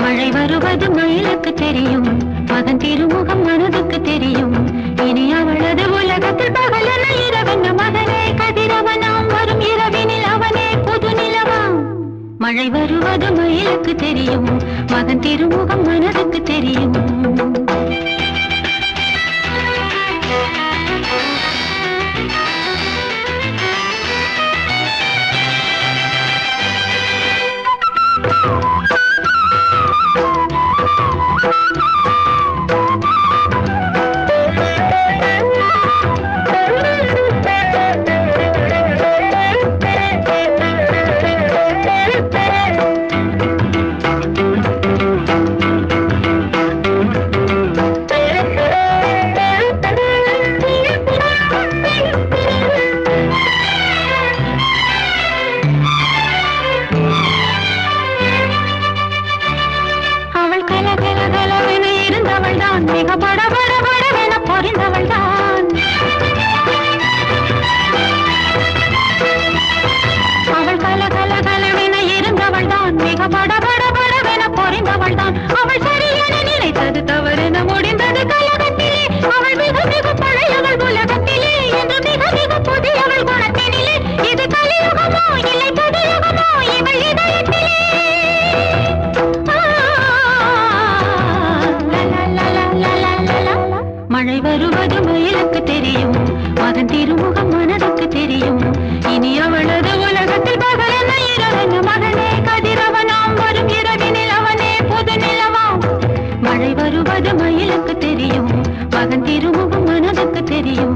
மழை வருவது மயிலுக்கு தெரியும் மகன் திருமுகம் மனதுக்கு தெரியும் இனி அவளது உலகத்தில் பகலென இரவென்ன மகனே கதிரவனாம் வரும் இரவினில் அவனே புது நிலவாம் மழை வருவது மயிலுக்கு தெரியும் மகன் திருமுகம் மனதுக்கு தெரியும் அவள் கல கல கலவென இருந்தவள் தான் மிக பட பட படவென பொறிந்தவள் தான் அவள் கல கல கலவென இருந்தவள் தான் மிக பட பட படவென பொறிந்தவள் தான் அவள் சரியென நினைத்தது தவறென முடிந்தது கலகத்திலே அவள் மிக மிக பழையவள் உலகத்திலே என்று மிக மிக புதியவள் குணத்தினிலே இது கலியுகமோ இல்லை புதியுகமோ இவள் இதயத்திலே மழை வருவது மயிலுக்கு தெரியும் மகன் திருமுகம் மனதுக்கு தெரியும் இனி அவளது உலகத்தில் பகலென இரவென மகனே கதிரவனாம் வரும் இரவினில் அவனே புது நிலவாம் மழை வருவது மயிலுக்கு தெரியும் மகன் திருமுகம் மனதுக்கு தெரியும்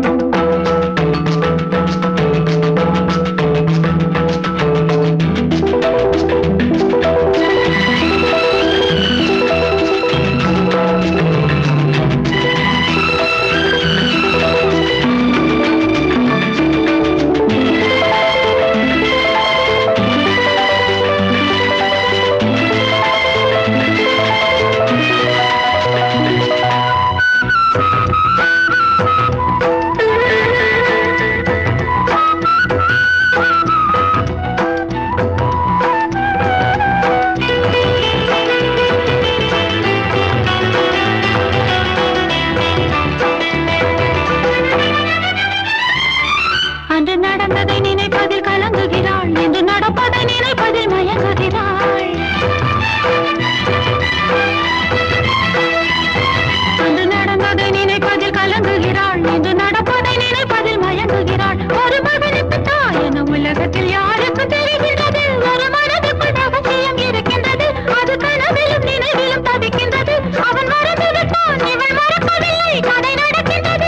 அன்று நடந்ததை நினைப்பதில் கலங்குகிறாள் இன்று நடப்பதை நினைப்பதில் மயங்குகிறாள் அன்று நடந்ததை நினைப்பதில் கலங்குகிறாள் இன்று நடப்பதை நினைப்பதில் மயங்குகிறாள் ஒரு மகனுக்கு தாய் என உலகத்தில் யாருக்கு தெரிகின்றது ஒரு மனதுக்குள் ரகசியம் இருக்கின்றது அது கனவிலும் நினைவிலும் தவிக்கின்றது அவன் மறந்து விட்டான் இவள் மறக்கவில்லை கதை நடக்கின்றது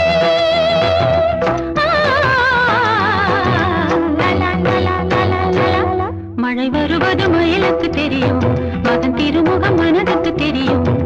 மழை வருவது மயிலுக்கு தெரியும் மகன் திருமுகம் மனதுக்கு தெரியும்